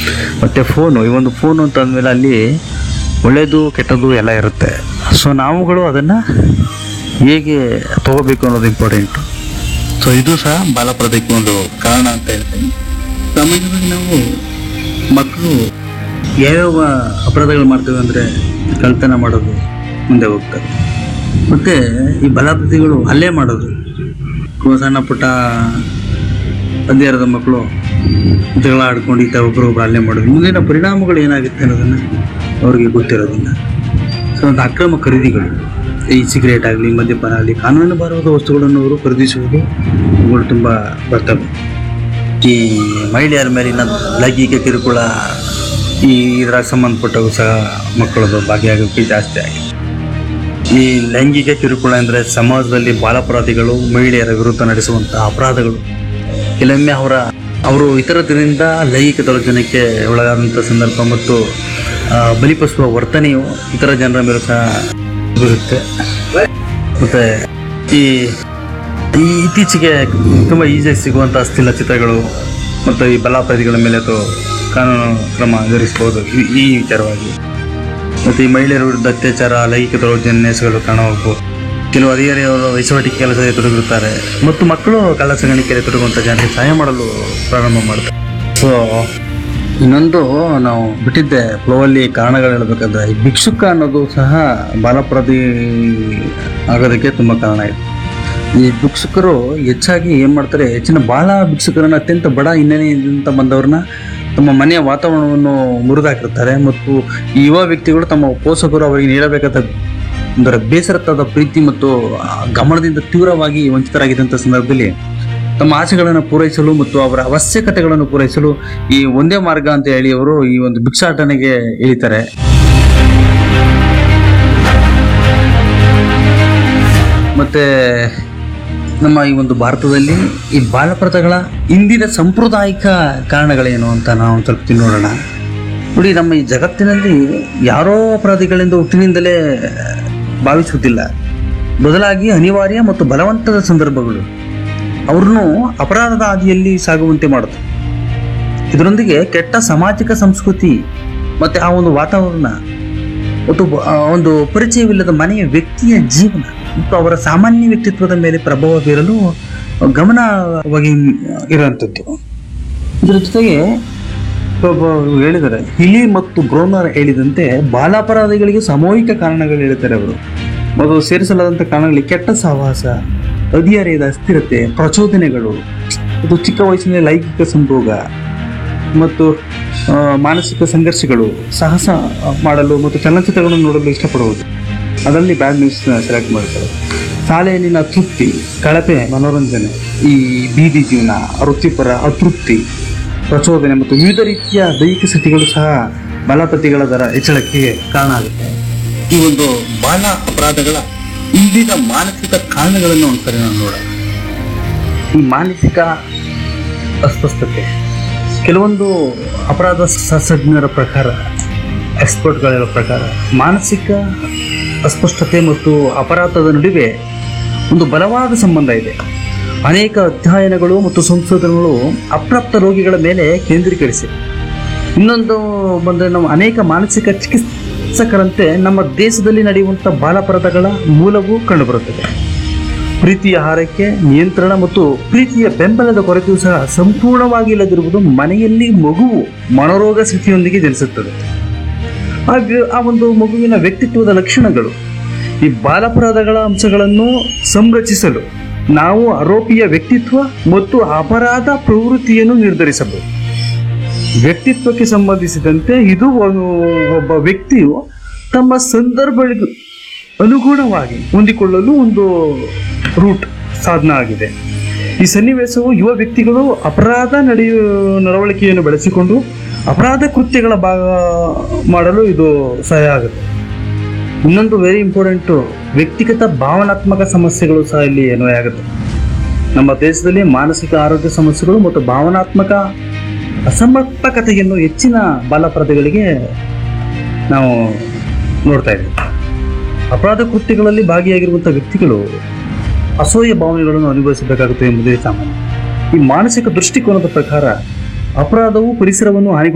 ಮತ್ತು ಫೋನು ಈ ಒಂದು ಫೋನು ಅಂತ ಅಂದಮೇಲೆ ಅಲ್ಲಿ ಒಳ್ಳೆಯದು ಕೆಟ್ಟದ್ದು ಎಲ್ಲ ಇರುತ್ತೆ ಸೊ ನಾವುಗಳು ಅದನ್ನು ಹೇಗೆ ತಗೋಬೇಕು ಅನ್ನೋದು ಇಂಪಾರ್ಟೆಂಟು ಸೊ ಇದು ಸಹ ಬಾಲಪ್ರದಕ್ಕೆ ಒಂದು ಕಾರಣ ಅಂತ ಹೇಳ್ತೀನಿ ಸಾಮಾನ್ಯವಾಗಿ ನಾವು ಮಕ್ಕಳು ಯಾವ್ಯಾವ ಅಪರಾಧಗಳು ಮಾಡ್ತೇವೆ ಅಂದರೆ ಕಳ್ತನ ಮಾಡೋದು ಮುಂದೆ ಹೋಗ್ತಾರೆ ಮತ್ತು ಈ ಬಲಾಪತಿಗಳು ಹಲ್ಲೆ ಮಾಡೋದು ಸಣ್ಣ ಪುಟ್ಟ ಹದಿಹರದ ಮಕ್ಕಳು ಜಗಳ ಆಡ್ಕೊಂಡು ಈ ಥರ ಒಬ್ಬರೊಬ್ರು ಹಲ್ಲೆ ಮಾಡೋದು ಮುಂದಿನ ಪರಿಣಾಮಗಳು ಏನಾಗುತ್ತೆ ಅನ್ನೋದನ್ನು ಅವ್ರಿಗೆ ಗೊತ್ತಿರೋದಿಲ್ಲ ಸೊ ಒಂದು ಅಕ್ರಮ ಖರೀದಿಗಳು ಈ ಸಿಗರೇಟ್ ಆಗಲಿ ಮದ್ಯಪಾನ ಆಗಲಿ ಕಾನೂನು ಬಾರದ ವಸ್ತುಗಳನ್ನು ಅವರು ಖರೀದಿಸುವುದು ಇವುಗಳು ತುಂಬ ಬರ್ತವೆ ಈ ಮಹಿಳೆಯರ ಮೇಲಿನ ಲೈಂಗಿಕ ಕಿರುಕುಳ ಈ ಇದ್ರಾಗ ಸಂಬಂಧಪಟ್ಟವು ಸಹ ಮಕ್ಕಳದು ಭಾಗಿಯಾಗೋಕ್ಕೆ ಜಾಸ್ತಿ ಆಗಿದೆ ಈ ಲೈಂಗಿಕ ಕಿರುಕುಳ ಅಂದರೆ ಸಮಾಜದಲ್ಲಿ ಬಾಲಾಪರಾಧಿಗಳು ಮಹಿಳೆಯರ ವಿರುದ್ಧ ನಡೆಸುವಂತಹ ಅಪರಾಧಗಳು ಕೆಲವೊಮ್ಮೆ ಅವರ ಅವರು ಇತರರಿಂದ ಲೈಂಗಿಕ ದೌರ್ಜನ್ಯಕ್ಕೆ ಒಳಗಾದಂಥ ಸಂದರ್ಭ ಮತ್ತು ಆ, ಬಲಿಪಡಿಸುವ ವರ್ತನೆಯು ಇತರ ಜನರ ಮೇಲೂ ಸಹ ಬೀರುತ್ತೆ ಮತ್ತು ಈ ಈ ಇತ್ತೀಚೆಗೆ ತುಂಬ ಈಸಿಯಾಗಿ ಸಿಗುವಂಥ ಅಸ್ಥಿಲ ಚಿತ್ರಗಳು ಮತ್ತು ಈ ಬಲಾಪರಾಧಿಗಳ ಮೇಲೆ ಅಥವಾ ಕಾನೂನು ಕ್ರಮ ಜರುಗಿಸಬಹುದು ಈ- ಈ ವಿಚಾರವಾಗಿ ಮತ್ತು ಈ ಮಹಿಳೆಯರ ವಿರುದ್ಧ ಅತ್ಯಾಚಾರ ಲೈಂಗಿಕ ದೌರ್ಜನ್ಯಗಳು ಕಾಣಬಹುದು ಕೆಲವು ಅಧಿಕಾರಿಯವರು ವಹಿಸುವಟಿಕೆ ಕೆಲಸದಲ್ಲಿ ತೊಡಗಿರುತ್ತಾರೆ ಮತ್ತು ಮಕ್ಕಳು ಕಳ್ಳ ಸಾಗಾಣಿಕೆಯಲ್ಲಿ ತೊಡಗುವಂಥ ಜನರಿಗೆ ಸಹಾಯ ಮಾಡಲು ಪ್ರಾರಂಭ ಮಾಡ್ತಾರೆ ಸೊ ಇನ್ನೊಂದು ನಾವು ಬಿಟ್ಟಿದ್ದೆ ಫ್ಲೋವಲ್ಲಿ ಕಾರಣಗಳು ಹೇಳಬೇಕಾದ್ರೆ ಈ ಭಿಕ್ಷುಕ ಅನ್ನೋದು ಸಹ ಬಾಲಪ್ರದಿ ಆಗೋದಕ್ಕೆ ತುಂಬ ಕಾರಣ ಇದೆ ಈ ಭಿಕ್ಷುಕರು ಹೆಚ್ಚಾಗಿ ಏನು ಮಾಡ್ತಾರೆ ಹೆಚ್ಚಿನ ಬಾಲ ಭಿಕ್ಷುಕರನ್ನ ಅತ್ಯಂತ ಬಡ ಹಿನ್ನೆಲೆಯಿಂದ ಬಂದವ್ರನ್ನ ತಮ್ಮ ಮನೆಯ ವಾತಾವರಣವನ್ನು ಮುರಿದಾಕಿರ್ತಾರೆ ಮತ್ತು ಈ ಯುವ ವ್ಯಕ್ತಿಗಳು ತಮ್ಮ ಪೋಷಕರು ಅವರಿಗೆ ನೀಡಬೇಕಾದ ಅಂದರೆ ಬೇಸರತ್ತಾದ ಪ್ರೀತಿ ಮತ್ತು ಆ ಗಮನದಿಂದ ತೀವ್ರವಾಗಿ ವಂಚಿತರಾಗಿದ್ದಂಥ ಸಂದರ್ಭದಲ್ಲಿ ತಮ್ಮ ಆಸೆಗಳನ್ನು ಪೂರೈಸಲು ಮತ್ತು ಅವರ ಅವಶ್ಯಕತೆಗಳನ್ನು ಪೂರೈಸಲು ಈ ಒಂದೇ ಮಾರ್ಗ ಅಂತ ಹೇಳಿ ಅವರು ಈ ಒಂದು ಭಿಕ್ಷಾಟನೆಗೆ ಇಳಿತಾರೆ ಮತ್ತೆ ನಮ್ಮ ಈ ಒಂದು ಭಾರತದಲ್ಲಿ ಈ ಬಾಲಪ್ರಥಗಳ ಇಂದಿನ ಸಾಂಪ್ರದಾಯಿಕ ಕಾರಣಗಳೇನು ಅಂತ ನಾವು ಒಂದು ಸ್ವಲ್ಪ ತಿನ್ನೋಣ ನೋಡಿ ನಮ್ಮ ಈ ಜಗತ್ತಿನಲ್ಲಿ ಯಾರೋ ಅಪರಾಧಿಗಳೆಂದು ಹುಟ್ಟಿನಿಂದಲೇ ಭಾವಿಸುವುದಿಲ್ಲ ಬದಲಾಗಿ ಅನಿವಾರ್ಯ ಮತ್ತು ಬಲವಂತದ ಸಂದರ್ಭಗಳು ಅವ್ರನ್ನು ಅಪರಾಧದ ಹಾದಿಯಲ್ಲಿ ಸಾಗುವಂತೆ ಮಾಡುತ್ತೆ ಇದರೊಂದಿಗೆ ಕೆಟ್ಟ ಸಾಮಾಜಿಕ ಸಂಸ್ಕೃತಿ ಮತ್ತು ಆ ಒಂದು ವಾತಾವರಣ ಮತ್ತು ಬ- ಆ ಒಂದು ಪರಿಚಯವಿಲ್ಲದ ಮನೆಯ ವ್ಯಕ್ತಿಯ ಜೀವನ ಮತ್ತು ಅವರ ಸಾಮಾನ್ಯ ವ್ಯಕ್ತಿತ್ವದ ಮೇಲೆ ಪ್ರಭಾವ ಬೀರಲು ಗಮನವಾಗಿ ಇರುವಂಥದ್ದು ಇದರ ಜೊತೆಗೆ ಒಬ್ಬ ಹೇಳಿದ್ದಾರೆ ಹಿಲಿ ಮತ್ತು ಬ್ರೋನರ್ ಹೇಳಿದಂತೆ ಬಾಲಾಪರಾಧಿಗಳಿಗೆ ಸಾಮೂಹಿಕ ಕಾರಣಗಳು ಹೇಳ್ತಾರೆ ಅವರು ಮೊದಲು ಸೇರಿಸಲಾದಂಥ ಕಾರಣಗಳಿಗೆ ಕೆಟ್ಟ ಸಹವಾಸ ಹದಿಹರೆಯದ ಅಸ್ಥಿರತೆ ಪ್ರಚೋದನೆಗಳು ಮತ್ತು ಚಿಕ್ಕ ವಯಸ್ಸಿನ ಲೈಂಗಿಕ ಸಂಭೋಗ ಮತ್ತು ಆ, ಮಾನಸಿಕ ಸಂಘರ್ಷಗಳು ಸಾಹಸ ಮಾಡಲು ಮತ್ತು ಚಲನಚಿತ್ರಗಳನ್ನು ನೋಡಲು ಇಷ್ಟಪಡುವುದು ಅದರಲ್ಲಿ ಬ್ಯಾಡ್ ನ್ಯೂಸ್ ಸೆಲೆಕ್ಟ್ ಮಾಡ್ತಾರೆ ಶಾಲೆಯಲ್ಲಿನ ತೃಪ್ತಿ ಕಳಪೆ ಮನೋರಂಜನೆ ಈ ಬೀದಿ ಜೀವನ ವೃತ್ತಿಪರ ಅತೃಪ್ತಿ ಪ್ರಚೋದನೆ ಮತ್ತು ವಿವಿಧ ರೀತಿಯ ದೈಹಿಕ ಸ್ಥಿತಿಗಳು ಸಹ ಬಲಪತಿಗಳ ದರ ಹೆಚ್ಚಳಕ್ಕೆ ಕಾರಣ ಆಗುತ್ತೆ ಈ ಒಂದು ಬಾಲ ಅಪರಾಧಗಳ ಇಂದಿನ ಮಾನಸಿಕ ಕಾರಣಗಳನ್ನು ಒಂದ್ಸರಿ ನಾವು ನೋಡೋಣ ಈ ಮಾನಸಿಕ ಅಸ್ವಸ್ಥತೆ ಕೆಲವೊಂದು ಅಪರಾಧ ಶಾಸ್ತ್ರಜ್ಞರ ಪ್ರಕಾರ ಎಕ್ಸ್ಪರ್ಟ್ಗಳ ಹೇಳೋ ಪ್ರಕಾರ ಮಾನಸಿಕ ಅಸ್ಪಷ್ಟತೆ ಮತ್ತು ಅಪರಾಧದ ನಡುವೆ ಒಂದು ಬಲವಾದ ಸಂಬಂಧ ಇದೆ ಅನೇಕ ಅಧ್ಯಯನಗಳು ಮತ್ತು ಸಂಶೋಧನೆಗಳು ಅಪ್ರಾಪ್ತ ರೋಗಿಗಳ ಮೇಲೆ ಕೇಂದ್ರೀಕರಿಸಿ ಇನ್ನೊಂದು ಬಂದರೆ ನಾವು ಅನೇಕ ಮಾನಸಿಕ ಚಿಕಿತ್ಸಕರಂತೆ ನಮ್ಮ ದೇಶದಲ್ಲಿ ನಡೆಯುವಂಥ ಬಾಲಪರಾಧಗಳ ಮೂಲವೂ ಕಂಡುಬರುತ್ತದೆ ಪ್ರೀತಿಯ ಹಾರೈಕೆ ನಿಯಂತ್ರಣ ಮತ್ತು ಪ್ರೀತಿಯ ಬೆಂಬಲದ ಕೊರತೆಯೂ ಸಹ ಸಂಪೂರ್ಣವಾಗಿ ಇಲ್ಲದಿರುವುದು ಮನೆಯಲ್ಲಿ ಮಗುವು ಮನೋರೋಗ ಸ್ಥಿತಿಯೊಂದಿಗೆ ಜನಿಸುತ್ತದೆ ಆ ವ್ಯ- ಆ ಒಂದು ಮಗುವಿನ ವ್ಯಕ್ತಿತ್ವದ ಲಕ್ಷಣಗಳು ಈ ಬಾಲಪರಾಧಗಳ ಅಂಶಗಳನ್ನು ಸಂರಚಿಸಲು ನಾವು ಆರೋಪಿಯ ವ್ಯಕ್ತಿತ್ವ ಮತ್ತು ಅಪರಾಧ ಪ್ರವೃತ್ತಿಯನ್ನು ನಿರ್ಧರಿಸಬಹುದು ವ್ಯಕ್ತಿತ್ವಕ್ಕೆ ಸಂಬಂಧಿಸಿದಂತೆ ಇದು ಒಂದು- ಒಬ್ಬ ವ್ಯಕ್ತಿಯು ತಮ್ಮ ಸಂದರ್ಭಗಳಿಗೆ ಅನುಗುಣವಾಗಿ ಹೊಂದಿಕೊಳ್ಳಲು ಒಂದು ರೂಟ್ ಸಾಧನ ಆಗಿದೆ ಈ ಸನ್ನಿವೇಶವು ಯುವ ವ್ಯಕ್ತಿಗಳು ಅಪರಾಧ ನಡೆಯು ನಡವಳಿಕೆಯನ್ನು ಬೆಳೆಸಿಕೊಂಡು ಅಪರಾಧ ಕೃತ್ಯಗಳ ಭಾಗ ಮಾಡಲು ಇದು ಸಹಾಯ ಆಗುತ್ತೆ ಇನ್ನೊಂದು ವೆರಿ ಇಂಪಾರ್ಟೆಂಟು ವ್ಯಕ್ತಿಗತ ಭಾವನಾತ್ಮಕ ಸಮಸ್ಯೆಗಳು ಸಹ ಇಲ್ಲಿ ಅನ್ವಯ ಆಗುತ್ತೆ ನಮ್ಮ ದೇಶದಲ್ಲಿ ಮಾನಸಿಕ ಆರೋಗ್ಯ ಸಮಸ್ಯೆಗಳು ಮತ್ತು ಭಾವನಾತ್ಮಕ ಅಸಮರ್ಪಕತೆಯನ್ನು ಹೆಚ್ಚಿನ ಬಾಲಪರಾಧಿಗಳಿಗೆ ನಾವು ನೋಡ್ತಾ ಇದ್ದೀವಿ ಅಪರಾಧ ಕೃತ್ಯಗಳಲ್ಲಿ ಭಾಗಿಯಾಗಿರುವಂಥ ವ್ಯಕ್ತಿಗಳು ಅಸೂಯ ಭಾವನೆಗಳನ್ನು ಅನುಭವಿಸಬೇಕಾಗುತ್ತೆ ಎಂಬುದೇ ಸಾಮಾನ್ಯ ಈ ಮಾನಸಿಕ ದೃಷ್ಟಿಕೋನದ ಪ್ರಕಾರ ಅಪರಾಧವು ಪರಿಸರವನ್ನು ಹಾನಿ